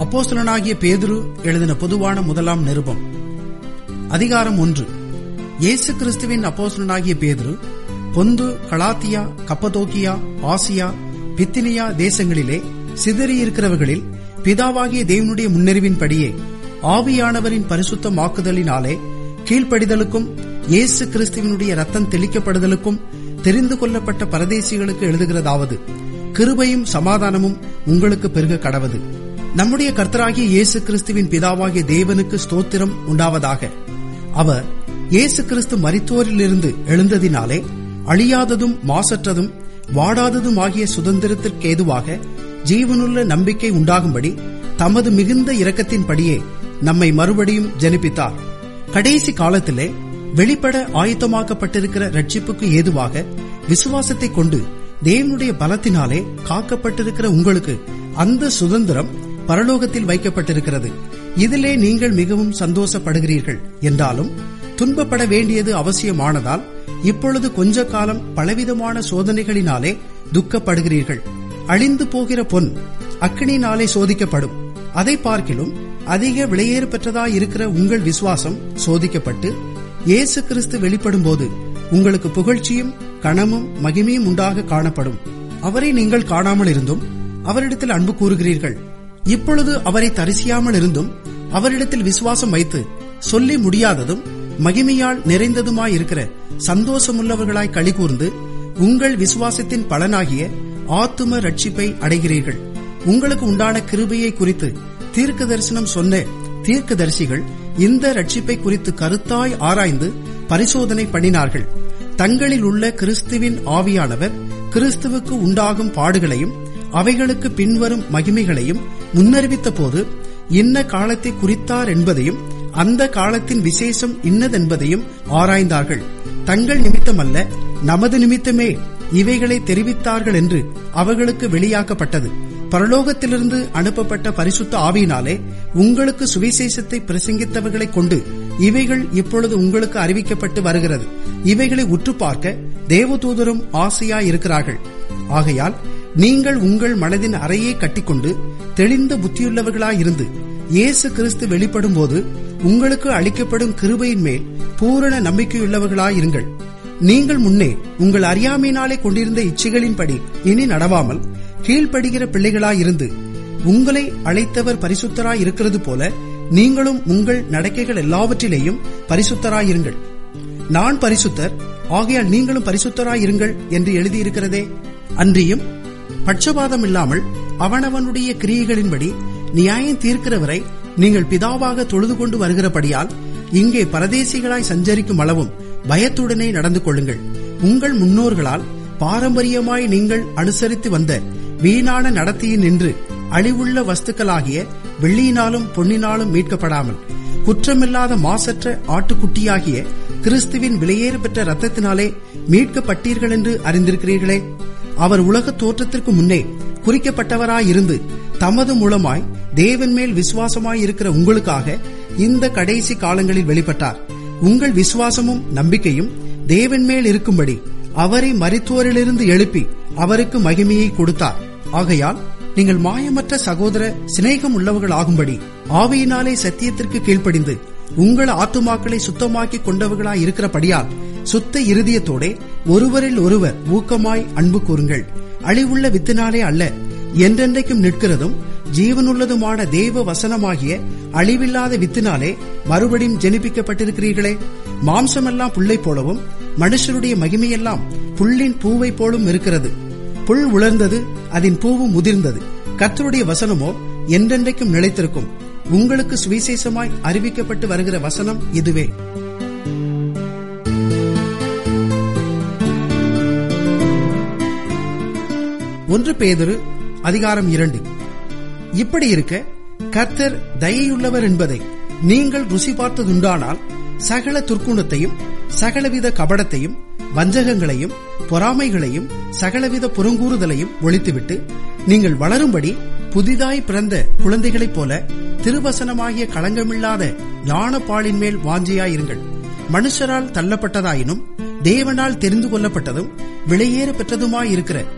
அப்போஸ்தலனாகிய பேதுரு எழுதின பொதுவான முதலாம் நிருபம் அதிகாரம் ஒன்று இயேசு கிறிஸ்துவின் அப்போஸ்தலனாகிய பேதுரு பொந்து கலாத்தியா கப்பதோக்கியா ஆசியா பித்தினியா தேசங்களிலே சிதறியிருக்கிறவர்களில் பிதாவாகிய தேவனுடைய முன்னறிவின்படியே ஆவியானவரின் பரிசுத்தமாக்குதலினாலே கீழ்ப்படிதலுக்கும் இயேசு கிறிஸ்துவினுடைய ரத்தம் தெளிக்கப்படுதலுக்கும் தெரிந்து கொள்ளப்பட்ட பரதேசிகளுக்கு எழுதுகிறதாவது கிருபையும் சமாதானமும் உங்களுக்கு பெருக கடவது நம்முடைய கர்த்தராகிய இயேசு கிறிஸ்துவின் பிதாவாகிய தேவனுக்கு ஸ்தோத்திரம் உண்டாவதாக அவர் இயேசு கிறிஸ்து மரித்தோரிலிருந்து எழுந்ததினாலே அழியாததும் மாசற்றதும் வாடாததும் ஆகிய சுதந்திரத்திற்கு ஏதுவாக ஜீவனுள்ள நம்பிக்கை உண்டாகும்படி தமது மிகுந்த இரக்கத்தின்படியே நம்மை மறுபடியும் ஜனிப்பித்தார் கடைசி காலத்திலே வெளிப்பட ஆயத்தமாக்கப்பட்டிருக்கிற ரட்சிப்புக்கு ஏதுவாக விசுவாசத்தை கொண்டு தேவனுடைய பலத்தினாலே காக்கப்பட்டிருக்கிற உங்களுக்கு அந்த சுதந்திரம் பரலோகத்தில் வைக்கப்பட்டிருக்கிறது இதிலே நீங்கள் மிகவும் சந்தோஷப்படுகிறீர்கள் என்றாலும் துன்பப்பட வேண்டியது அவசியமானதால் இப்பொழுது கொஞ்ச காலம் பலவிதமான சோதனைகளினாலே துக்கப்படுகிறீர்கள் அழிந்து போகிற பொன் அக்கினினாலே சோதிக்கப்படும் அதை பார்க்கிலும் அதிக விலையேறு பெற்றதாய் இருக்கிற உங்கள் விசுவாசம் சோதிக்கப்பட்டு இயேசு கிறிஸ்து வெளிப்படும் போது உங்களுக்கு புகழ்ச்சியும் கணமும் மகிமையும் உண்டாக காணப்படும் அவரை நீங்கள் காணாமல் இருந்தும் அவரிடத்தில் அன்பு கூறுகிறீர்கள் இப்பொழுது அவரை தரிசியாமல் இருந்தும் அவரிடத்தில் விசுவாசம் வைத்து சொல்லி முடியாததும் மகிமையால் நிறைந்ததுமாயிருக்கிற சந்தோஷமுள்ளவர்களாய் களி கூர்ந்து உங்கள் விசுவாசத்தின் பலனாகிய ஆத்தும ரட்சிப்பை அடைகிறீர்கள் உங்களுக்கு உண்டான கிருபையை குறித்து தீர்க்க தரிசனம் சொன்ன தீர்க்கதரிசிகள் இந்த ரட்சிப்பை குறித்து கருத்தாய் ஆராய்ந்து பரிசோதனை பண்ணினார்கள் தங்களில் உள்ள கிறிஸ்துவின் ஆவியானவர் கிறிஸ்துவுக்கு உண்டாகும் பாடுகளையும் அவைகளுக்கு பின்வரும் மகிமைகளையும் முன்னறிவித்த போது இன்ன காலத்தை குறித்தார் என்பதையும் அந்த காலத்தின் விசேஷம் இன்னதென்பதையும் ஆராய்ந்தார்கள் தங்கள் நிமித்தமல்ல நமது நிமித்தமே இவைகளை தெரிவித்தார்கள் என்று அவர்களுக்கு வெளியாக்கப்பட்டது பரலோகத்திலிருந்து அனுப்பப்பட்ட பரிசுத்த ஆவியினாலே உங்களுக்கு சுவிசேஷத்தை பிரசங்கித்தவர்களைக் கொண்டு இவைகள் இப்பொழுது உங்களுக்கு அறிவிக்கப்பட்டு வருகிறது இவைகளை உற்று பார்க்க தேவதூதரும் ஆசையாயிருக்கிறார்கள் ஆகையால் நீங்கள் உங்கள் மனதின் அறையை கட்டிக்கொண்டு தெளிந்த புத்தியுள்ளவர்களாயிருந்து இயேசு கிறிஸ்து வெளிப்படும் போது உங்களுக்கு அளிக்கப்படும் கிருபையின் மேல் பூரண நம்பிக்கையுள்ளவர்களாயிருங்கள் நீங்கள் முன்னே உங்கள் அறியாமையினாலே கொண்டிருந்த இச்சைகளின்படி இனி நடவாமல் கீழ்ப்படுகிற பிள்ளைகளாயிருந்து உங்களை அழைத்தவர் பரிசுத்தராய் இருக்கிறது போல நீங்களும் உங்கள் நடக்கைகள் எல்லாவற்றிலேயும் பரிசுத்தராயிருங்கள் நான் பரிசுத்தர் ஆகையால் நீங்களும் பரிசுத்தராயிருங்கள் என்று எழுதியிருக்கிறதே அன்றியும் பட்சபாதம் இல்லாமல் அவனவனுடைய கிரியைகளின்படி நியாயம் தீர்க்கிறவரை நீங்கள் பிதாவாக தொழுது கொண்டு வருகிறபடியால் இங்கே பரதேசிகளாய் சஞ்சரிக்கும் அளவும் பயத்துடனே நடந்து கொள்ளுங்கள் உங்கள் முன்னோர்களால் பாரம்பரியமாய் நீங்கள் அனுசரித்து வந்த வீணான நடத்தியில் நின்று அழிவுள்ள வஸ்துக்களாகிய வெள்ளியினாலும் பொன்னினாலும் மீட்கப்படாமல் குற்றமில்லாத மாசற்ற ஆட்டுக்குட்டியாகிய கிறிஸ்துவின் விலையேறு பெற்ற ரத்தத்தினாலே மீட்கப்பட்டீர்கள் என்று அறிந்திருக்கிறீர்களே அவர் உலக தோற்றத்திற்கு முன்னே குறிக்கப்பட்டவராயிருந்து தமது மூலமாய் தேவன் மேல் விசுவாசமாய் இருக்கிற உங்களுக்காக இந்த கடைசி காலங்களில் வெளிப்பட்டார் உங்கள் விசுவாசமும் நம்பிக்கையும் தேவன் மேல் இருக்கும்படி அவரை மரித்தோரிலிருந்து எழுப்பி அவருக்கு மகிமையை கொடுத்தார் ஆகையால் நீங்கள் மாயமற்ற சகோதர சிநேகம் உள்ளவர்கள் ஆகும்படி ஆவியினாலே சத்தியத்திற்கு கீழ்ப்படிந்து உங்கள் ஆத்துமாக்களை சுத்தமாக்கி கொண்டவர்களாய் இருக்கிறபடியால் சுத்த இருதயத்தோடே ஒருவரில் ஒருவர் ஊக்கமாய் அன்பு கூறுங்கள் அழிவுள்ள வித்தினாலே அல்ல என்றென்றைக்கும் நிற்கிறதும் ஜீவனுள்ளதுமான தேவ வசனமாகிய அழிவில்லாத வித்தினாலே மறுபடியும் ஜெனிப்பிக்கப்பட்டிருக்கிறீர்களே மாம்சமெல்லாம் புல்லை போலவும் மனுஷருடைய மகிமையெல்லாம் புல்லின் பூவை போலும் இருக்கிறது புல் உலர்ந்தது அதன் பூவும் முதிர்ந்தது கர்த்தருடைய வசனமோ என்றென்றைக்கும் நிலைத்திருக்கும் உங்களுக்கு சுவிசேஷமாய் அறிவிக்கப்பட்டு வருகிற வசனம் இதுவே ஒன்று பேதரு அதிகாரம் இரண்டு இப்படி இருக்க கர்த்தர் தயையுள்ளவர் என்பதை நீங்கள் ருசி பார்த்ததுண்டானால் சகல துர்க்குணத்தையும் சகலவித கபடத்தையும் வஞ்சகங்களையும் பொறாமைகளையும் சகலவித புறங்கூறுதலையும் ஒழித்துவிட்டு நீங்கள் வளரும்படி புதிதாய் பிறந்த குழந்தைகளைப் போல திருவசனமாகிய களங்கமில்லாத ஞானப்பாலின் மேல் வாஞ்சியாயிருங்கள் மனுஷரால் தள்ளப்பட்டதாயினும் தேவனால் தெரிந்து கொள்ளப்பட்டதும் விலையேற பெற்றதுமாயிருக்கிற